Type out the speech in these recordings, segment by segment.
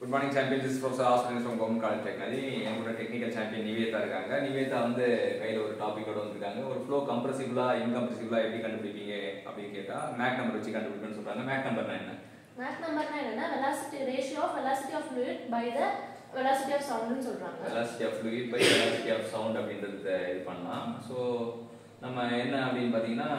good morning champion this professor aspirants from government college technology என்னோட technical champion Nivetha இருக்காங்க நிவேதா வந்து கையில் ஒரு டாப்பிக்கோட வந்திருக்காங்க ஒரு ஃப்ளோ கம்ப்ரசிபிளா இன்கம்ப்ரசிபிளா எப்படி கண்டுபிடிப்பீங்க அப்படின்னு கேட்டா மேக் நம்பர் வச்சு கண்டுபிடிப்பேன்னு சொல்றாங்க மேக் நம்பர்னா என்ன மேக் நம்பர்னா என்னன்னா velocity ratio of velocity of fluid by the velocity of சவுண்ட்னு சொல்றாங்க velocity of fluid by velocity of sound அப்படின்றத இது பண்ணலாம் ஸோ நம்ம என்ன அப்படின்னு பார்த்தீங்கன்னா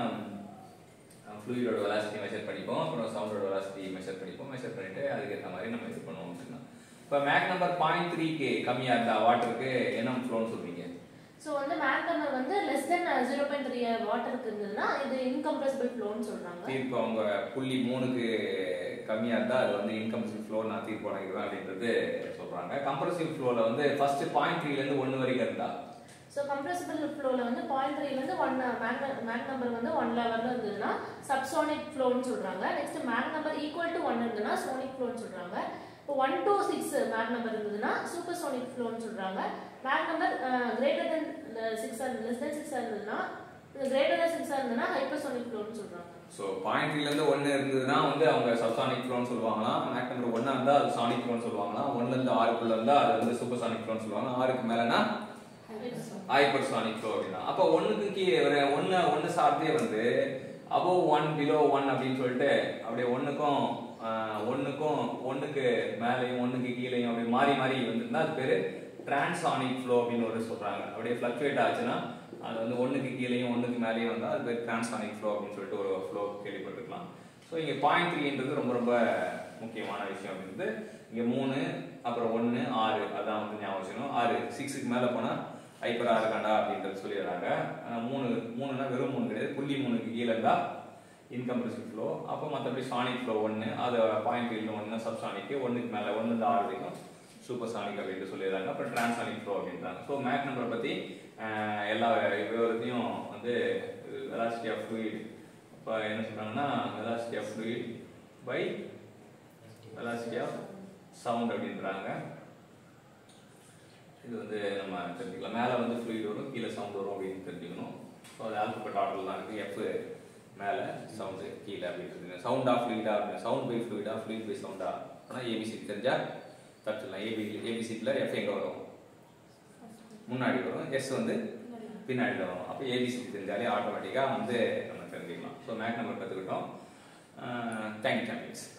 ஃப்ளூயிடோட வெலாசிட்டி மெஷர் பண்ணிப்போம் அப்புறம் சவுண்டோட வெலாசிட்டி மெஷர் பண்ணிப்போம் மெஷர் பண்ணிட்டு அதுக்கேற்ற மாதிரி நம்ம இது பண்ணுவோம் அப்படின்னா இப்போ மேக் நம்பர் பாயிண்ட் த்ரீக்கு கம்மியாக இருந்தா வாட்டருக்கு என்ன ஃப்ளோன்னு சொல்றீங்க ஸோ வந்து மேக் நம்பர் வந்து less than zero point three வாட்டருக்கு இருந்ததுன்னா இது இன்கம்ப்ரசிபிள் ஃப்ளோன்னு சொல்றாங்க தீர்ப்பு அவங்க புள்ளி மூணுக்கு கம்மியாக இருந்தால் அது வந்து இன்கம்ப்ரசிவ் ஃப்ளோ நான் தீர்ப்பு வழங்கிடுவேன் அப்படின்றது சொல்கிறாங்க கம்ப்ரசிவ் ஃப்ளோவில் வந்து ஃபர்ஸ்ட் பாயிண்ட் த்ரீலேருந்து ஒன்று வரைக்கும் இருந்தா ஸோ கம்ப்ரசிபிள் ஃப்ளோவில் வந்து பாயிண்ட் த்ரீலேருந்து ஒன் மேக் மேக் நம்பர் வந்து ஒன் லெவலில் இருந்ததுன்னா சப்சோனிக் ஃப்ளோன்னு சொல்றாங்க next Mach number equal to one இருந்ததுன்னா சோனிக் ஃப்ளோன்னு சொல்றாங்க இப்போ one to six Mach number இருந்ததுன்னா சூப்பர் சோனிக் ஃப்ளோன்னு சொல்றாங்க Mach number greater than six less than six இருந்ததுன்னா கிரேட்டர் தென் சிக்ஸ் இருந்ததுன்னா ஹைப்பர்சோனிக் ஃப்ளோன்னு சொல்றாங்க ஸோ பாயிண்ட் த்ரீலேருந்து ஒன்று இருந்ததுன்னா வந்து அவங்க சப்சானிக் ஃப்ளோன்னு சொல்லுவாங்களாம் மேக் நம்பர் ஒன்றா இருந்தால் அது சானிக் ஃப்ளோன்னு சொல்லுவாங்களாம் ஒன்றுலேருந்து ஆறுக்குள்ள இருந்தால் அது வந்து சூப்பர் சானிக் ஃப்ளோன்னு சொல்லுவாங்க ஆறுக்கு மேலேனா ஹைப்பர் சானிக் ஃப்ளோ அப்படின்னா அப்போ ஒன்றுக்கு கீழே ஒரு ஒன்று ஒன்று சார்ந்தே வந்து அபோவ் ஒன் பிலோ ஒன் அப்படின்னு சொல்லிட்டு அப்படியே ஒன்றுக்கும் ஒன்றுக்கும் ஒன்றுக்கு மேலேயும் ஒன்றுக்கு கீழேயும் அப்படி மாறி மாறி வந்துருந்தா அது பேர் டிரான்சானிக் ஃப்ளோ அப்படின்னு ஒரு சொல்கிறாங்க அப்படியே ஃப்ளக்சுவேட் ஆச்சுன்னா அது வந்து ஒன்றுக்கு கீழேயும் ஒன்றுக்கு மேலேயும் வந்தால் அது பேர் டிரான்சானிக் ஃப்ளோ அப்படின்னு சொல்லிட்டு ஒரு ஃப்ளோ கேள்விப்பட்டிருக்கலாம் ஸோ இங்கே பாயிண்ட் த்ரீன்றது ரொம்ப ரொம்ப முக்கியமான விஷயம் அப்படின்றது இங்கே மூணு அப்புறம் ஒன்று ஆறு அதான் வந்து ஞாபகம் வச்சுக்கணும் ஆறு சிக்ஸுக்கு மேலே போனால் ஹைப்பரா இருக்காண்டா அப்படின்றது சொல்லிடுறாங்க அஹ் மூணு மூணுனா வெறும் மூணு கிடையாது புள்ளி மூணுக்கு கீழே இருந்தா இன்கம்ப்ரசிவ் ஃப்ளோ அப்போ மற்றபடி சானிக் ஃப்ளோ ஒன்று அது பாயிண்ட் த்ரீல ஒன்று சப்சானிக்கு ஒன்றுக்கு மேலே ஒன்று ஆறு வரைக்கும் சூப்பர் சானிக் அப்படின்ட்டு சொல்லிடுறாங்க அப்புறம் டிரான்சானிக் ஃப்ளோ அப்படின்றாங்க ஸோ மேக் நம்பர் பற்றி எல்லா விவரத்தையும் வந்து வெலாசிட்டி ஆஃப் ஃப்ளூயிட் இப்போ என்ன சொல்றாங்கன்னா velocity of fluid by velocity of sound அப்படின்றாங்க இது வந்து நம்ம தெரிஞ்சுக்கலாம் மேலே வந்து ஃப்ளூயிட் வரும் கீழே சவுண்ட் வரும் அப்படின்னு தெரிஞ்சுக்கணும் ஸோ அது ஆல்பபெட் ஆர்டர் தான் இருக்குது எஃப் மேலே சவுண்டு கீழே அப்படின்னு சவுண்டா ஃப்ளூயிடா அப்படின்னு சவுண்ட் பை ஃப்ளூயிடா ஃப்ளூயிட் பை சவுண்டா ஆனால் ஏபிசி தெரிஞ்சா தப்பிச்சிடலாம் ஏபி ஏபிசியில் எஃப் எங்கே வரும் முன்னாடி வரும் எஸ் வந்து பின்னாடி வரும் அப்போ ஏபிசி தெரிஞ்சாலே ஆட்டோமேட்டிக்காக வந்து நம்ம தெரிஞ்சுக்கலாம் ஸோ மேக் நம்பர் கற்றுக்கிட்டோம் தேங்க்யூ சாம்பியன்ஸ்